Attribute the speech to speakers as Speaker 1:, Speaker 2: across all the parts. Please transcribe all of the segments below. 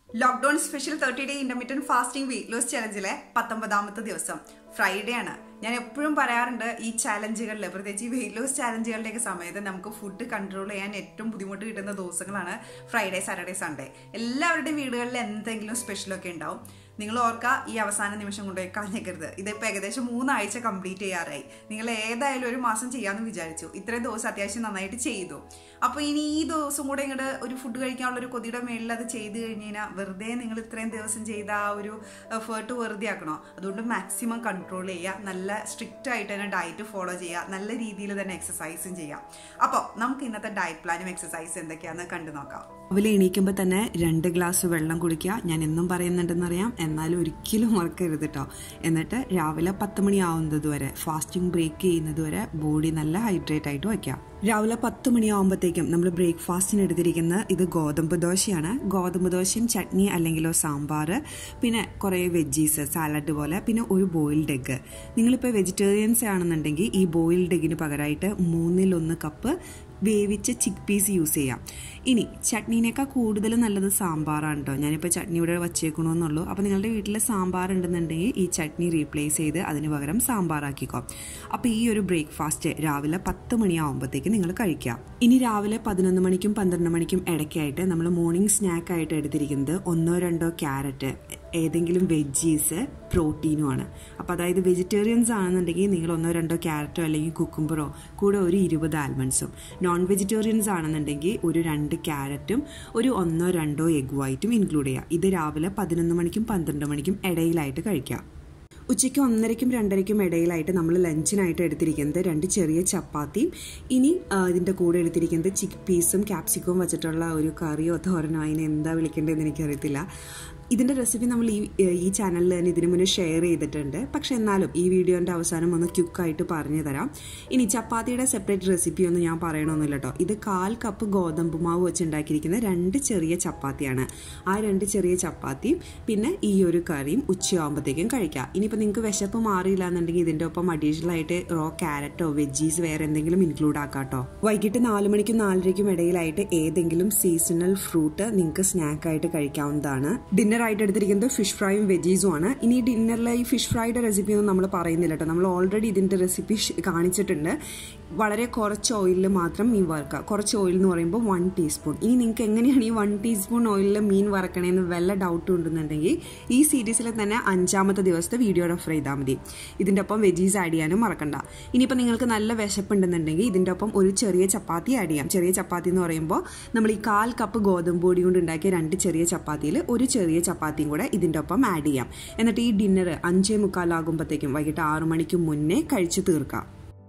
Speaker 1: lockdown special thirty day intermediate fasting weight loss ചലഞ്ചിലെ പത്തൊമ്പതാമത്തെ ദിവസം ഫ്രൈഡേ ആണ് ഞാൻ എപ്പോഴും പറയാറുണ്ട് ഈ ചാലഞ്ചുകളിൽ പ്രത്യേകിച്ച് ഈ വെയിറ്റ് ലോസ് ചാലഞ്ചുകളുടെയൊക്കെ സമയത്ത് നമുക്ക് ഫുഡ് കൺട്രോൾ ചെയ്യാൻ ഏറ്റവും ബുദ്ധിമുട്ട് കിട്ടുന്ന ദിവസങ്ങളാണ് ഫ്രൈഡേ സാറ്റർഡേ സൺഡേ എല്ലാവരുടെയും വീടുകളിൽ എന്തെങ്കിലും സ്പെഷ്യലൊക്കെ ഉണ്ടാവും നിങ്ങൾ ഓർക്കുക ഈ അവസാന നിമിഷം കൊണ്ടുപോയി കളഞ്ഞേക്കരുത് ഇതിപ്പോൾ ഏകദേശം മൂന്നാഴ്ച കംപ്ലീറ്റ് ചെയ്യാറായി നിങ്ങൾ ഏതായാലും ഒരു മാസം ചെയ്യാമെന്ന് വിചാരിച്ചു ഇത്രയും ദിവസം അത്യാവശ്യം നന്നായിട്ട് ചെയ്തു അപ്പോൾ ഇനി ഈ ദിവസം കൂടെ ഇങ്ങോട്ട് ഒരു ഫുഡ് കഴിക്കാനുള്ള ഒരു കൊതിയുടെ മേളിൽ അത് ചെയ്ത് കഴിഞ്ഞ് കഴിഞ്ഞാൽ വെറുതെ നിങ്ങൾ ഇത്രയും ദിവസം ചെയ്ത ആ ഒരു എഫേർട്ട് വെറുതെ ആക്കണോ അതുകൊണ്ട് മാക്സിമം കൺട്രോൾ ചെയ്യുക നല്ല സ്ട്രിക്റ്റ് ആയിട്ട് തന്നെ ഡയറ്റ് ഫോളോ ചെയ്യുക നല്ല രീതിയിൽ തന്നെ എക്സസൈസും ചെയ്യാം അപ്പോൾ നമുക്ക് ഇന്നത്തെ ഡയറ്റ് പ്ലാനും എക്സസൈസ് എന്തൊക്കെയാണെന്ന് കണ്ടു നോക്കാം
Speaker 2: രാവിലെ എണീക്കുമ്പോൾ തന്നെ രണ്ട് ഗ്ലാസ് വെള്ളം കുടിക്കുക ഞാൻ എന്നും പറയുന്നുണ്ടെന്നറിയാം എന്നാലും ഒരിക്കലും മറക്കരുത് കേട്ടോ എന്നിട്ട് രാവിലെ പത്ത് മണിയാവുന്നത് വരെ ഫാസ്റ്റിംഗ് ബ്രേക്ക് ചെയ്യുന്നത് വരെ ബോഡി നല്ല ഹൈഡ്രേറ്റ് ആയിട്ട് വയ്ക്കാം രാവിലെ പത്ത് മണിയാവുമ്പോഴത്തേക്കും നമ്മൾ ബ്രേക്ക്ഫാസ്റ്റിന് എടുത്തിരിക്കുന്ന ഇത് ഗോതമ്പ് ദോശയാണ് ഗോതമ്പ് ദോശയും ചട്നി അല്ലെങ്കിലോ സാമ്പാർ പിന്നെ കുറേ വെജീസ് സാലഡ് പോലെ പിന്നെ ഒരു ബോയിൽഡ് എഗ്ഗ് നിങ്ങളിപ്പോൾ വെജിറ്റേറിയൻസ് ആണെന്നുണ്ടെങ്കിൽ ഈ ബോയിൽഡ് എഗ്ഗിന് പകരമായിട്ട് മൂന്നിലൊന്ന് കപ്പ് വേവിച്ച ചിക്ക് പീസ് യൂസ് ചെയ്യാം ഇനി ചട്നീനേക്കാൾ കൂടുതൽ നല്ലത് സാമ്പാറാണ് കേട്ടോ ഞാനിപ്പോൾ ചട്നി ഇവിടെ വച്ചേക്കണമെന്നുള്ളൂ അപ്പോൾ നിങ്ങളുടെ വീട്ടിൽ സാമ്പാർ ഉണ്ടെന്നുണ്ടെങ്കിൽ ഈ ചട്നി റീപ്ലേസ് ചെയ്ത് അതിന് പകരം സാമ്പാറാക്കിക്കോ അപ്പോൾ ഈ ഒരു ബ്രേക്ക്ഫാസ്റ്റ് രാവിലെ പത്ത് മണിയാവുമ്പോഴത്തേക്ക് നിങ്ങൾ കഴിക്കാം ഇനി രാവിലെ പതിനൊന്ന് മണിക്കും പന്ത്രണ്ട് മണിക്കും ഇടയ്ക്കായിട്ട് നമ്മൾ മോർണിംഗ് സ്നാക്കായിട്ട് എടുത്തിരിക്കുന്നത് ഒന്നോ രണ്ടോ ക്യാരറ്റ് ഏതെങ്കിലും വെജീസ് പ്രോട്ടീനുമാണ് അപ്പോൾ അതായത് വെജിറ്റേറിയൻസ് ആണെന്നുണ്ടെങ്കിൽ നിങ്ങൾ ഒന്നോ രണ്ടോ ക്യാരറ്റോ അല്ലെങ്കിൽ കുക്കുംബറോ കൂടെ ഒരു ഇരുപത് ആൽമണ്ട്സും നോൺ വെജിറ്റേറിയൻസ് ആണെന്നുണ്ടെങ്കിൽ ഒരു രണ്ട് ക്യാരറ്റും ഒരു ഒന്നോ രണ്ടോ എഗ് വൈറ്റും ഇൻക്ലൂഡ് ചെയ്യുക ഇത് രാവിലെ പതിനൊന്ന് മണിക്കും പന്ത്രണ്ട് മണിക്കും ഇടയിലായിട്ട് കഴിക്കാം ഉച്ചയ്ക്ക് ഒന്നരയ്ക്കും രണ്ടരയ്ക്കും ഇടയിലായിട്ട് നമ്മൾ ലഞ്ചിനായിട്ട് എടുത്തിരിക്കുന്നത് രണ്ട് ചെറിയ ചപ്പാത്തിയും ഇനി ഇതിൻ്റെ കൂടെ എടുത്തിരിക്കുന്നത് ചിക്ക് പീസും ക്യാപ്സിക്കവും വെച്ചിട്ടുള്ള ഒരു കറിയോ തോരനോ അതിനെ എന്താ വിളിക്കേണ്ടതെന്ന് എനിക്കറിയത്തില്ല ഇതിൻ്റെ റെസിപ്പി നമ്മൾ ഈ ഈ ചാനലിൽ തന്നെ ഇതിനു മുന്നേ ഷെയർ ചെയ്തിട്ടുണ്ട് പക്ഷെ എന്നാലും ഈ വീഡിയോൻ്റെ അവസാനം ഒന്ന് ക്യുക്കായിട്ട് പറഞ്ഞു തരാം ഇനി ചപ്പാത്തിയുടെ സെപ്പറേറ്റ് റെസിപ്പി ഒന്നും ഞാൻ പറയണമെന്നില്ല കേട്ടോ ഇത് കാൽ കപ്പ് ഗോതമ്പ് മാവ് വെച്ച് ഉണ്ടാക്കിയിരിക്കുന്ന രണ്ട് ചെറിയ ചപ്പാത്തിയാണ് ആ രണ്ട് ചെറിയ ചപ്പാത്തിയും പിന്നെ ഈ ഒരു കറിയും ഉച്ചയാകുമ്പോഴത്തേക്കും കഴിക്കാം ഇനിയിപ്പോൾ നിങ്ങൾക്ക് വിശപ്പ് മാറിയില്ല എന്നുണ്ടെങ്കിൽ ഇതിൻ്റെ ഒപ്പം അഡീഷണൽ ആയിട്ട് റോ ക്യാരറ്റോ വെജീസ് വേറെ എന്തെങ്കിലും ഇൻക്ലൂഡ് ആക്കാം കേട്ടോ വൈകിട്ട് നാല് മണിക്കും നാലരയ്ക്കും ഇടയിലായിട്ട് ഏതെങ്കിലും സീസണൽ ഫ്രൂട്ട് നിങ്ങൾക്ക് സ്നാക്കായിട്ട് കഴിക്കാവുന്നതാണ് ഡിന്നർ ആയിട്ട് എടുത്തിരിക്കുന്നത് ഫിഷ് ഫ്രൈയും വെജീസും ആണ് ഇനി ഡിന്നറിലെ ഈ ഫിഷ് ഫ്രൈയുടെ റെസിപ്പി ഒന്നും നമ്മൾ പറയുന്നില്ല കേട്ടോ നമ്മൾ ഓൾറെഡി ഇതിന്റെ റെസിപ്പി കാണിച്ചിട്ടുണ്ട് വളരെ കുറച്ച് ഓയിലിൽ മാത്രം മീൻ വറുക്കുക കുറച്ച് ഓയിൽ എന്ന് പറയുമ്പോൾ വൺ ടീസ്പൂൺ ഇനി നിങ്ങൾക്ക് എങ്ങനെയാണ് ഈ വൺ ടീസ്പൂൺ ഓയിലിൽ മീൻ വറക്കണേന്ന് വല്ല ഡൗട്ട് ഉണ്ടെന്നുണ്ടെങ്കിൽ ഈ സീരീസിൽ തന്നെ അഞ്ചാമത്തെ ദിവസത്തെ വീഡിയോ റെഫർ ചെയ്താൽ മതി ഇതിൻ്റെ ഒപ്പം വെജീസ് ആഡ് ചെയ്യാനും മറക്കണ്ട ഇനിയിപ്പോൾ നിങ്ങൾക്ക് നല്ല വിശപ്പുണ്ടെന്നുണ്ടെങ്കിൽ ഇതിൻ്റെ ഒപ്പം ഒരു ചെറിയ ചപ്പാത്തി ആഡ് ചെയ്യാം ചെറിയ ചപ്പാത്തി എന്ന് പറയുമ്പോൾ നമ്മൾ ഈ കാൽ കപ്പ് ഗോതമ്പ് പൊടി കൊണ്ട് ഉണ്ടാക്കിയ രണ്ട് ചെറിയ ചപ്പാത്തിയിൽ ഒരു ചെറിയ ചപ്പാത്തിയും കൂടെ ഇതിൻ്റെ ഒപ്പം ആഡ് ചെയ്യാം എന്നിട്ട് ഈ ഡിന്നർ അഞ്ചേ മുക്കാലാകുമ്പോഴത്തേക്കും വൈകിട്ട് ആറു മണിക്ക് മുന്നേ കഴിച്ചു തീർക്കാം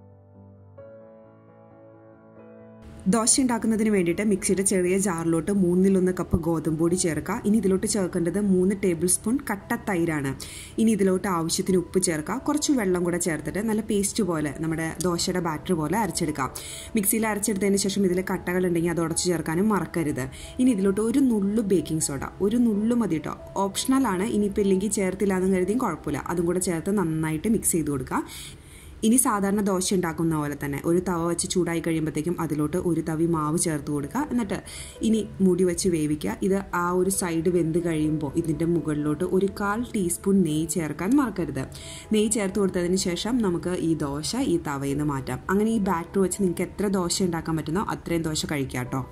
Speaker 2: ദോശ ഉണ്ടാക്കുന്നതിന് വേണ്ടിയിട്ട് മിക്സിയുടെ ചെറിയ ജാറിലോട്ട് മൂന്നിലൊന്ന് കപ്പ് ഗോതമ്പ് പൊടി ചേർക്കുക ഇനി ഇതിലോട്ട് ചേർക്കേണ്ടത് മൂന്ന് ടേബിൾ സ്പൂൺ കട്ട തൈരാണ് ഇനി ഇതിലോട്ട് ആവശ്യത്തിന് ഉപ്പ് ചേർക്കുക കുറച്ച് വെള്ളം കൂടെ ചേർത്തിട്ട് നല്ല പേസ്റ്റ് പോലെ നമ്മുടെ ദോശയുടെ ബാറ്റർ പോലെ അരച്ചെടുക്കാം മിക്സിയിൽ അരച്ചെടുത്തതിന് ശേഷം ഇതിൽ കട്ടകൾ ഉണ്ടെങ്കിൽ അത് ഉടച്ച് ചേർക്കാനും മറക്കരുത് ഇനി ഇതിലോട്ട് ഒരു നുള്ളു ബേക്കിംഗ് സോഡ ഒരു നുള്ളു മതി കേട്ടോ ഓപ്ഷണൽ ആണ് ഇനിയിപ്പോൾ ഇല്ലെങ്കിൽ ചേർത്തില്ല എന്ന് കരുതിയും കുഴപ്പമില്ല അതും കൂടെ ചേർത്ത് നന്നായിട്ട് മിക്സ് ചെയ്ത് കൊടുക്കുക ഇനി സാധാരണ ദോശ ഉണ്ടാക്കുന്ന പോലെ തന്നെ ഒരു തവ വെച്ച് ചൂടായി കഴിയുമ്പോഴത്തേക്കും അതിലോട്ട് ഒരു തവി മാവ് ചേർത്ത് കൊടുക്കുക എന്നിട്ട് ഇനി മൂടി വെച്ച് വേവിക്കുക ഇത് ആ ഒരു സൈഡ് വെന്ത് കഴിയുമ്പോൾ ഇതിൻ്റെ മുകളിലോട്ട് ഒരു കാൽ ടീസ്പൂൺ നെയ്യ് ചേർക്കാൻ മറക്കരുത് നെയ്യ് ചേർത്ത് കൊടുത്തതിന് ശേഷം നമുക്ക് ഈ ദോശ ഈ തവയിൽ നിന്ന് മാറ്റാം അങ്ങനെ ഈ ബാറ്റർ വെച്ച് നിങ്ങൾക്ക് എത്ര ദോശ ഉണ്ടാക്കാൻ പറ്റുന്നോ അത്രയും ദോശ കഴിക്കാം കേട്ടോ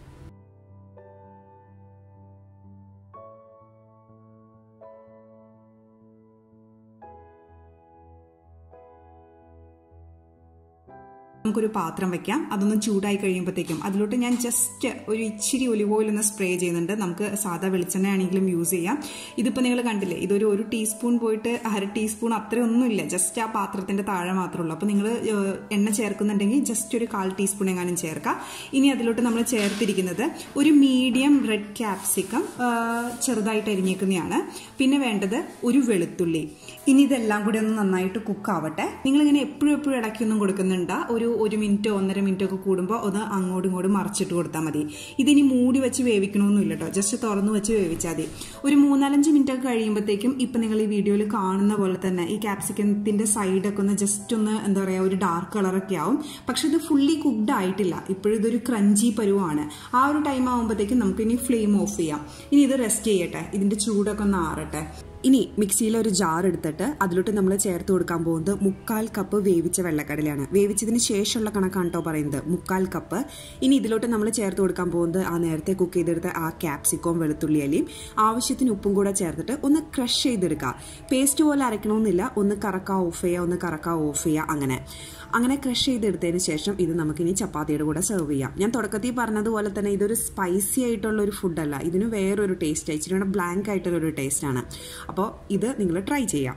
Speaker 1: നമുക്കൊരു പാത്രം വെക്കാം അതൊന്ന് ചൂടായി കഴിയുമ്പോഴത്തേക്കും അതിലോട്ട് ഞാൻ ജസ്റ്റ് ഒരു ഇച്ചിരി ഒലിവ് ഓയിൽ ഒന്ന് സ്പ്രേ ചെയ്യുന്നുണ്ട് നമുക്ക് സാധാ വെളിച്ചെണ്ണ ആണെങ്കിലും യൂസ് ചെയ്യാം ഇതിപ്പോൾ നിങ്ങൾ കണ്ടില്ലേ ഇതൊരു ഒരു ടീസ്പൂൺ പോയിട്ട് അര ടീസ്പൂൺ അത്രയൊന്നുമില്ല ജസ്റ്റ് ആ പാത്രത്തിന്റെ താഴെ മാത്രമേ ഉള്ളൂ അപ്പോൾ നിങ്ങൾ എണ്ണ ചേർക്കുന്നുണ്ടെങ്കിൽ ജസ്റ്റ് ഒരു കാൽ ടീസ്പൂൺ എങ്ങാനും ചേർക്കാം ഇനി അതിലോട്ട് നമ്മൾ ചേർത്തിരിക്കുന്നത് ഒരു മീഡിയം റെഡ് ക്യാപ്സിക്കം ചെറുതായിട്ട് അരിഞ്ഞേക്കുന്നതാണ് പിന്നെ വേണ്ടത് ഒരു വെളുത്തുള്ളി ഇനി ഇതെല്ലാം കൂടി ഒന്ന് നന്നായിട്ട് കുക്ക് ആവട്ടെ നിങ്ങളിങ്ങനെ എപ്പോഴും എപ്പോഴും ഇടയ്ക്കൊന്നും കൊടുക്കുന്നുണ്ട് ഒരു ഒരു മിനിറ്റോ ഒന്നര മിനിറ്റോ ഒക്കെ കൂടുമ്പോൾ ഒന്ന് അങ്ങോട്ടും ഇങ്ങോട്ടും മറിച്ചിട്ട് കൊടുത്താൽ മതി ഇതിനി മൂടി വെച്ച് വേവിക്കണമെന്നില്ല കേട്ടോ ജസ്റ്റ് തുറന്നു വെച്ച് വേവിച്ചാൽ മതി ഒരു മൂന്നാലഞ്ച് മിനിറ്റ് ഒക്കെ കഴിയുമ്പോഴത്തേക്കും ഇപ്പം നിങ്ങൾ ഈ വീഡിയോയിൽ കാണുന്ന പോലെ തന്നെ ഈ ക്യാപ്സിക്കത്തിൻ്റെ സൈഡൊക്കെ ഒന്ന് ജസ്റ്റ് ഒന്ന് എന്താ പറയുക ഒരു ഡാർക്ക് കളറൊക്കെ ആവും പക്ഷെ ഇത് ഫുള്ളി കുക്ക്ഡ് ആയിട്ടില്ല ഇപ്പോഴും ഇതൊരു ക്രഞ്ചി പരുവാണ് ആ ഒരു ടൈം ആകുമ്പോഴത്തേക്കും നമുക്ക് ഇനി ഫ്ലെയിം ഓഫ് ചെയ്യാം ഇനി ഇത് റെസ്റ്റ് ചെയ്യട്ടെ ഇതിൻ്റെ ചൂടൊക്കെ ഒന്ന് ആറട്ടെ
Speaker 2: ഇനി മിക്സിയിൽ ഒരു ജാർ എടുത്തിട്ട് അതിലോട്ട് നമ്മൾ ചേർത്ത് കൊടുക്കാൻ പോകുന്നത് മുക്കാൽ കപ്പ് വേവിച്ച വെള്ളക്കടലയാണ് വേവിച്ചതിന് ശേഷമുള്ള കണക്കാണ് കേട്ടോ പറയുന്നത് മുക്കാൽ കപ്പ് ഇനി ഇതിലോട്ട് നമ്മൾ ചേർത്ത് കൊടുക്കാൻ പോകുന്നത് ആ നേരത്തെ കുക്ക് ചെയ്തെടുത്ത ആ ക്യാപ്സിക്കോം വെളുത്തുള്ളി അലിയും ആവശ്യത്തിന് ഉപ്പും കൂടെ ചേർത്തിട്ട് ഒന്ന് ക്രഷ് ചെയ്തെടുക്കുക പേസ്റ്റ് പോലെ അരക്കണമെന്നില്ല ഒന്ന് കറക്ക ഓഫ് ചെയ്യുക ഒന്ന് കറക്ക ഓഫ് ചെയ്യുക അങ്ങനെ അങ്ങനെ ക്രഷ് ചെയ്തെടുത്തതിന് ശേഷം ഇത് നമുക്കിനി ചപ്പാത്തിയുടെ കൂടെ സെർവ് ചെയ്യാം ഞാൻ തുടക്കത്തിൽ പറഞ്ഞതുപോലെ തന്നെ ഇതൊരു സ്പൈസി ആയിട്ടുള്ള ഒരു ഫുഡല്ല ഇതിന് വേറൊരു ടേസ്റ്റ് ഇച്ചിരി കൂടെ ബ്ലാങ്ക് ആയിട്ടുള്ള ഒരു ടേസ്റ്റാണ് അപ്പോൾ ഇത് നിങ്ങൾ ട്രൈ ചെയ്യാം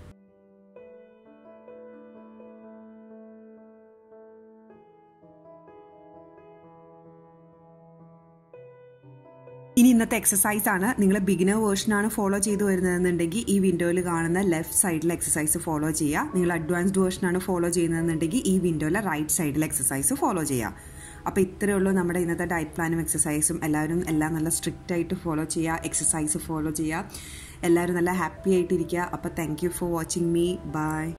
Speaker 2: ഇനി ഇന്നത്തെ എക്സസൈസ് ആണ് നിങ്ങൾ ബിഗിനർ വേർഷനാണ് ഫോളോ ചെയ്തു വരുന്നതെന്നുണ്ടെങ്കിൽ ഈ വിൻഡോയിൽ കാണുന്ന ലെഫ്റ്റ് സൈഡിലെ എക്സസൈസ് ഫോളോ ചെയ്യുക നിങ്ങൾ അഡ്വാൻസ്ഡ് വേർഷനാണ് ഫോളോ ചെയ്യുന്നതെന്നുണ്ടെങ്കിൽ ഈ വിൻഡോയിലെ റൈറ്റ് സൈഡിലെ എക്സസൈസ് ഫോളോ ചെയ്യുക അപ്പോൾ ഇത്രയേ ഉള്ളൂ നമ്മുടെ ഇന്നത്തെ ഡയറ്റ് പ്ലാനും എക്സസൈസും എല്ലാവരും എല്ലാം നല്ല സ്ട്രിക്റ്റ് ആയിട്ട് ഫോളോ ചെയ്യുക എക്സസൈസ് ഫോളോ ചെയ്യുക എല്ലാവരും നല്ല ഹാപ്പി ആയിട്ടിരിക്കുക അപ്പോൾ thank you for watching me by